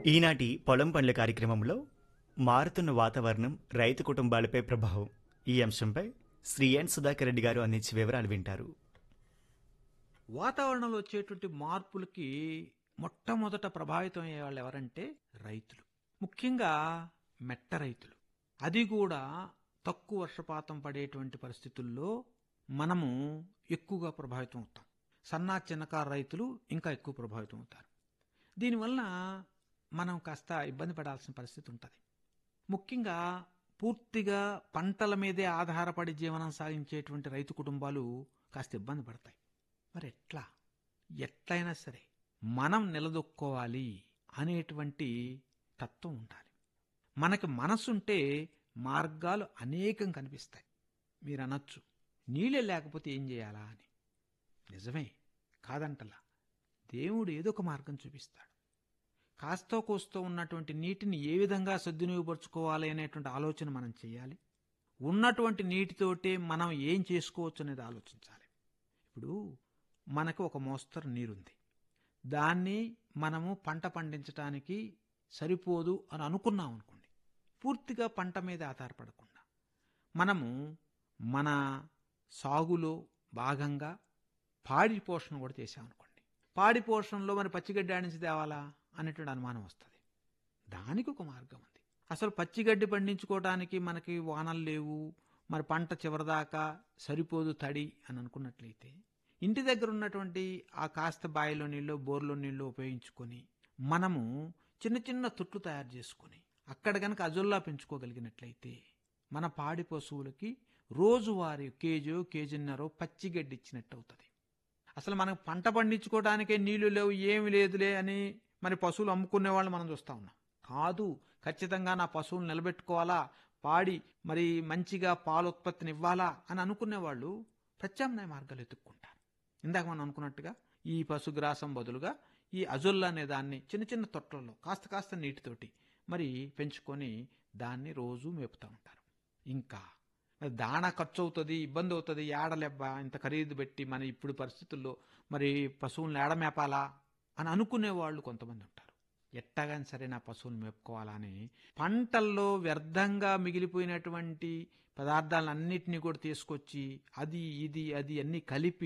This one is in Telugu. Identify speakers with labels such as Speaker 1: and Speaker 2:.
Speaker 1: ఈనాటి పొలం పనుల కార్యక్రమంలో మారుతున్న వాతావరణం రైతు కుటుంబాలపై ప్రభావం ఈ అంశంపై శ్రీ ఎన్ సుధాకర్ రెడ్డి గారు అందించే వివరాలు వింటారు
Speaker 2: వాతావరణంలో వచ్చేటువంటి మార్పులకి మొట్టమొదట ప్రభావితం అయ్యే వాళ్ళు ఎవరంటే రైతులు ముఖ్యంగా మెట్ట రైతులు అది కూడా తక్కువ వర్షపాతం పడేటువంటి పరిస్థితుల్లో మనము ఎక్కువగా ప్రభావితం అవుతాం సన్నా చిన్నకారు రైతులు ఇంకా ఎక్కువ ప్రభావితం అవుతారు దీనివల్ల మనం కాస్త ఇబ్బంది పడాల్సిన పరిస్థితి ఉంటుంది ముఖ్యంగా పూర్తిగా పంటల మీదే ఆధారపడి జీవనం సాగించేటువంటి రైతు కుటుంబాలు కాస్త ఇబ్బంది పడతాయి మరి ఎట్లా ఎట్లయినా సరే మనం నిలదొక్కోవాలి అనేటువంటి తత్వం ఉండాలి మనకి మనసుంటే మార్గాలు అనేకం కనిపిస్తాయి మీరు అనొచ్చు నీళ్ళే లేకపోతే ఏం చేయాలా అని నిజమే కాదంటలా దేవుడు ఏదో ఒక మార్గం చూపిస్తాడు కాస్తో కోస్తో ఉన్నటువంటి నీటిని ఏ విధంగా సద్వినియోగపరుచుకోవాలి అనేటువంటి ఆలోచన మనం చేయాలి ఉన్నటువంటి నీటితోటే మనం ఏం చేసుకోవచ్చు అనేది ఆలోచించాలి ఇప్పుడు మనకు ఒక మోస్తరు నీరుంది దాన్ని మనము పంట పండించడానికి సరిపోదు అని అనుకున్నాం అనుకోండి పూర్తిగా పంట మీద ఆధారపడకుండా మనము మన సాగులో భాగంగా పాడి పోషణ కూడా చేసామనుకోండి పాడి పోషణలో మరి పచ్చిగడ్డి ఆడి నుంచి తేవాలా అనేటువంటి అనుమానం వస్తుంది దానికి ఒక మార్గం ఉంది అసలు పచ్చిగడ్డి పండించుకోవడానికి మనకి వానలు లేవు మరి పంట చివరిదాకా సరిపోదు తడి అని అనుకున్నట్లయితే ఇంటి దగ్గర ఉన్నటువంటి ఆ కాస్త బావిలో నీళ్ళు బోర్లో నీళ్ళు ఉపయోగించుకొని మనము చిన్న చిన్న తొట్లు తయారు చేసుకొని అక్కడ కనుక అజొల్లా పెంచుకోగలిగినట్లయితే మన పాడి పశువులకి రోజువారీ కేజీ కేజీన్నర పచ్చిగడ్డి ఇచ్చినట్టు అవుతుంది అసలు మనకు పంట పండించుకోవడానికే నీళ్లు లేవు ఏమి లేదులే అని మరి పశువులు అమ్ముకునే వాళ్ళు మనం చూస్తా ఉన్నాం కాదు ఖచ్చితంగా నా పశువులు నిలబెట్టుకోవాలా పాడి మరి మంచిగా పాల ఉత్పత్తిని ఇవ్వాలా అని అనుకునే వాళ్ళు ప్రత్యామ్నాయ మార్గాలు ఎత్తుక్కుంటారు ఇందాక మనం అనుకున్నట్టుగా ఈ పశుగ్రాసం బదులుగా ఈ అజొల్లా అనే దాన్ని చిన్న చిన్న తొట్లలో కాస్త కాస్త నీటితోటి మరి పెంచుకొని దాన్ని రోజు మేపుతూ ఉంటారు ఇంకా మరి దాణా ఖర్చు అవుతుంది ఇబ్బంది అవుతుంది ఏడలెబ్బా ఇంత ఖరీదు పెట్టి మన ఇప్పుడు పరిస్థితుల్లో మరి పశువులను ఏడ మేపాలా అని అనుకునే వాళ్ళు కొంతమంది ఉంటారు ఎట్టగాని సరే నా పశువులు మేపుకోవాలని పంటల్లో వ్యర్థంగా మిగిలిపోయినటువంటి పదార్థాలన్నింటినీ కూడా తీసుకొచ్చి అది ఇది అది అన్నీ కలిపి